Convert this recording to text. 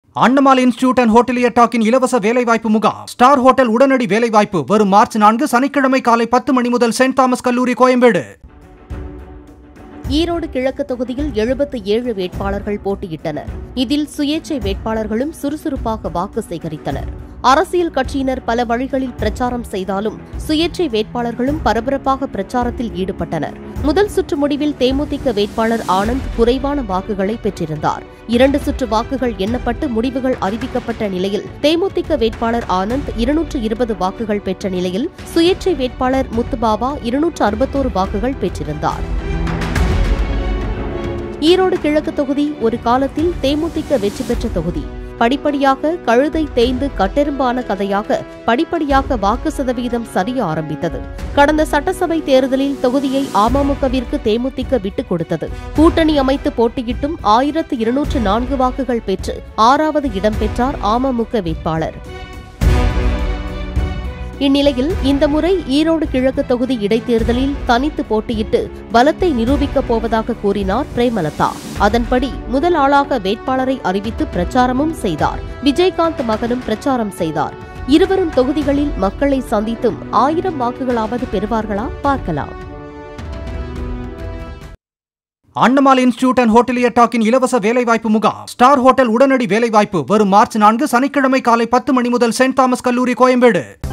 அண்ணமால் institute and hotelier டாக்கின் இலவச வேலைவாய்ப்பு முகாம் ஸ்டார் ஹோட்டல் உடனடி வேலைவாய்ப்பு வரும் மார்ச் நான்கு சனிக்கிழமை காலை பத்து மணி முதல் செயின்ட் தாமஸ் கல்லூரி கோயம்பேடு ஈரோடு கிழக்கு தொகுதியில் எழுபத்து ஏழு வேட்பாளர்கள் போட்டியிட்டனர் இதில் சுயேட்சை வேட்பாளர்களும் சுறுசுறுப்பாக வாக்கு சேகரித்தனர் அரசியல் கட்சியினர் பல வழிகளில் பிரச்சாரம் செய்தாலும் சுயேட்சை வேட்பாளர்களும் பரபரப்பாக பிரச்சாரத்தில் ஈடுபட்டனர் முதல் சுற்று முடிவில் தேமுதிக வேட்பாளர் ஆனந்த் குறைவான வாக்குகளை பெற்றிருந்தார் இரண்டு சுற்று வாக்குகள் எண்ணப்பட்டு முடிவுகள் அறிவிக்கப்பட்ட நிலையில் தேமுதிக வேட்பாளர் ஆனந்த் இருநூற்று இருபது வாக்குகள் பெற்ற நிலையில் சுயேட்சை வேட்பாளர் முத்துபாபா இருநூற்று அறுபத்தோரு வாக்குகள் பெற்றிருந்தார் ஈரோடு கிழக்கு தொகுதி ஒரு காலத்தில் தேமுதிக வெற்றி பெற்ற தொகுதி படிப்படியாக கழுதை தேய்ந்து கட்டெரும்பான கதையாக படிப்படியாக வாக்கு சதவீதம் சரிய ஆரம்பித்தது கடந்த சட்டசபை தேர்தலில் தொகுதியை அமமுகவிற்கு தேமுதிக விட்டுக் கொடுத்தது கூட்டணி அமைத்து போட்டியிட்டும் ஆயிரத்து இருநூற்று நான்கு வாக்குகள் பெற்று ஆறாவது இடம் பெற்றார் அமமுக வேட்பாளர் இந்நிலையில் இந்த முறை ஈரோடு கிழக்கு தொகுதி இடைத்தேர்தலில் தனித்து போட்டியிட்டு பலத்தை நிரூபிக்கப் போவதாக கூறினார் பிரேமலதா அதன்படி முதல் ஆளாக வேட்பாளரை அறிவித்து பிரச்சாரமும் செய்தார் விஜயகாந்த் மகனும் பிரச்சாரம் செய்தார் இருவரும் தொகுதிகளில் மக்களை சந்தித்தும் ஆயிரம் வாக்குகளாவது பெறுவார்களா பார்க்கலாம் அண்ணமால் இன்ஸ்டிடியூட் அண்ட் ஹோட்டலியர் டாக்கின் இலவச வேலைவாய்ப்பு முகாம் ஸ்டார் ஹோட்டல் உடனடி வேலைவாய்ப்பு வரும் மார்ச் நான்கு சனிக்கிழமை காலை பத்து மணி முதல் செயின்ட் தாமஸ் கல்லூரி கோயம்பேடு